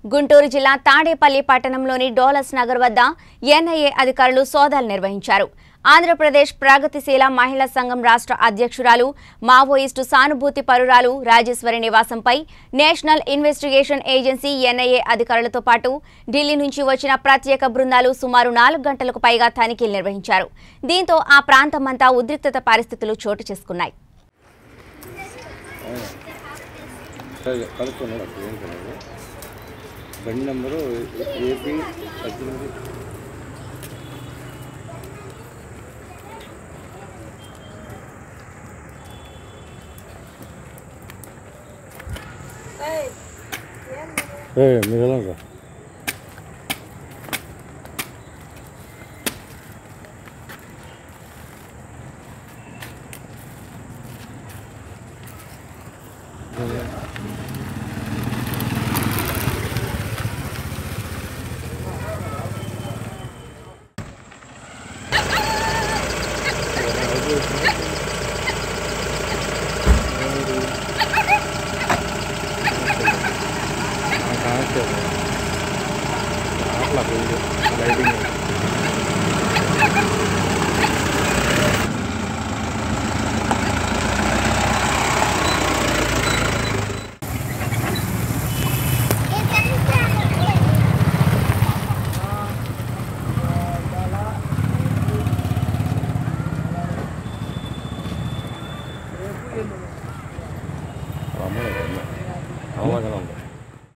గుంటూరు జిల్లా తాడేపల్లి పట్టణంలోని డోలస్ నగర్ వద్ద ఎన్ఐఏ అధికారులు సోదాలు నిర్వహించారు ఆంధ్రప్రదేశ్ ప్రగతిశీల మహిళా సంఘం రాష్ట్ర అధ్యక్షురాలు మావోయిస్టు సానుభూతి పరురాలు రాజేశ్వరి నివాసంపై నేషనల్ ఇన్వెస్టిగేషన్ ఏజెన్సీ ఎన్ఐఏ అధికారులతో పాటు ఢిల్లీ నుంచి వచ్చిన ప్రత్యేక బృందాలు సుమారు నాలుగు గంటలకు పైగా తనిఖీలు నిర్వహించారు దీంతో ఆ ప్రాంతమంతా ఉద్రిక్తత పరిస్థితులు చోటు చేసుకున్నాయి సరే కనుక్కున్నాడు అప్పుడు ఏం తెలియదు బండి నెంబరు ఏపీ పద్దెనిమిది మీరు ఎలా